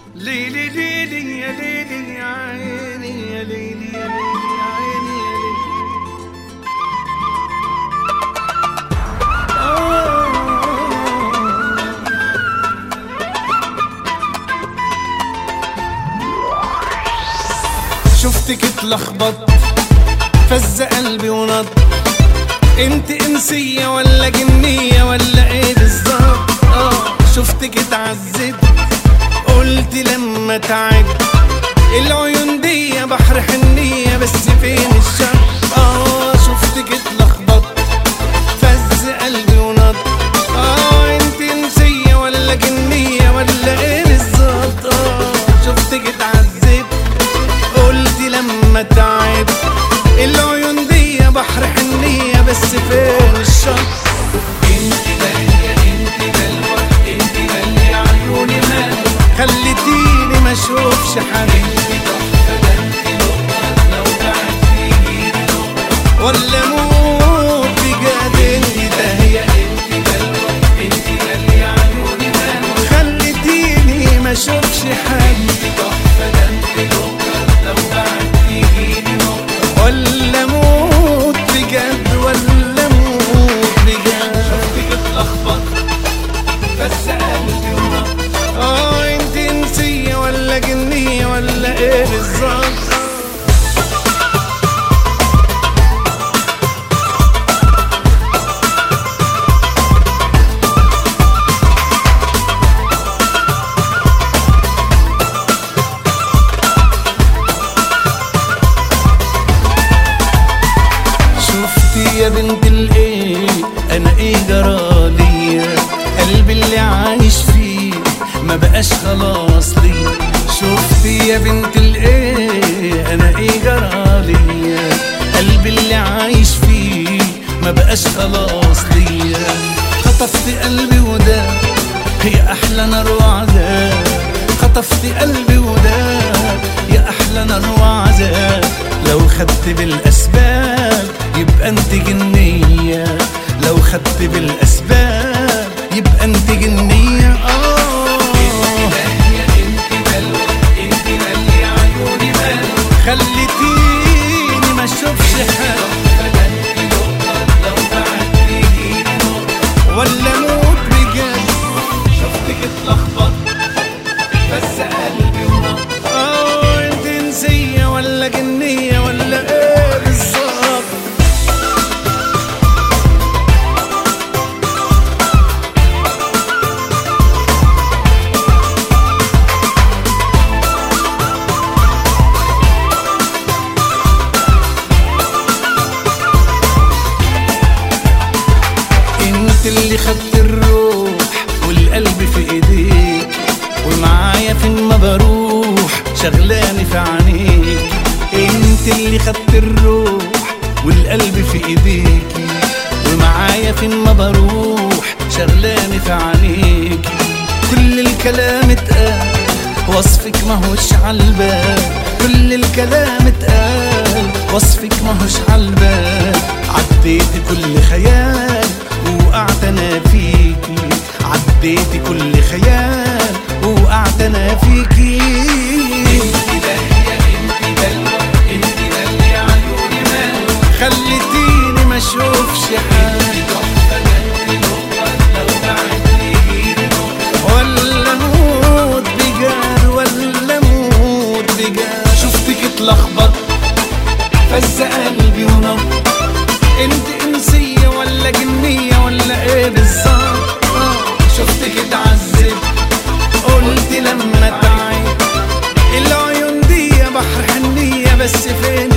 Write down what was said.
ليلي ليلي يا ليلي يا عيني يا ليلي يا ليلي يا عيني يا ليلي شفتك اتلخبط فز قلبي ونط انت انسية ولا جنية ولا ايه بالظبط اه شفتك اتعذب قلت لما تعب العيون دي بحر حنية بس فين الشط اه شفتك اتلخبط فز قلبي ونط اه انت انسية ولا جنية ولا ايه بالظبط اه شفتك اتعذب قلت لما تعب العيون دي بحر حنية بس فين الشط انت غالية انت بلوى انت غالية عيوني مال خليتيني ما اشوفش حبيبي ولا موت بجد انت داهية انت بلوى انت غالية عيوني مال خليتيني ما اشوفش حبيبي تحفة ده انت لو بعدتيني ولا موت بجد ولا موت بجد شفتك اتلخبط بس قلبي ونط اه انت انسية ولا جنية ولا ايه بالظبط شفتي يا بنت الايه انا ايه جرالي قلبي اللي عايش فيه ما بقاش خلاص لي شفتي يا بنت الايه انا ايه جرالي قلبي اللي عايش فيه ما بقاش خلاص لي خطفت قلبي وده هي احلى نار وعذاب خطفت قلبي وده يا احلى نار وعذاب لو خدت بالاسباب يبقى انت جنيه لو خدت بالاسباب يبقى انت جنيه اه خليتيني ما اشوفش حاجه ولا موت بجد شفتك اتلخبط بس قلبي ونط اه انت انسية ولا جنية ولا ايه بالظبط انت اللي خدت الروح والقلب في ايديك ومعايا فين ما بروح شغلاني في عينيك انت اللي خدت الروح والقلب في ايديك ومعايا فين ما بروح شغلاني في عينيك كل الكلام اتقال وصفك ماهوش عالبال كل الكلام اتقال وصفك ماهوش عالبال عديت كل خيال وقعت انا فيكي عديت كل خيال وقعت انا فيكي خليتيني ما اشوفش حاجه ولا موت بجد ولا موت بجد شفتك اتلخبط فز قلبي ونط انت انسية ولا جنية ولا ايه بالظبط آه، شفتك اتعذب قلت لما تعب العيون دي بحر حنية بس فين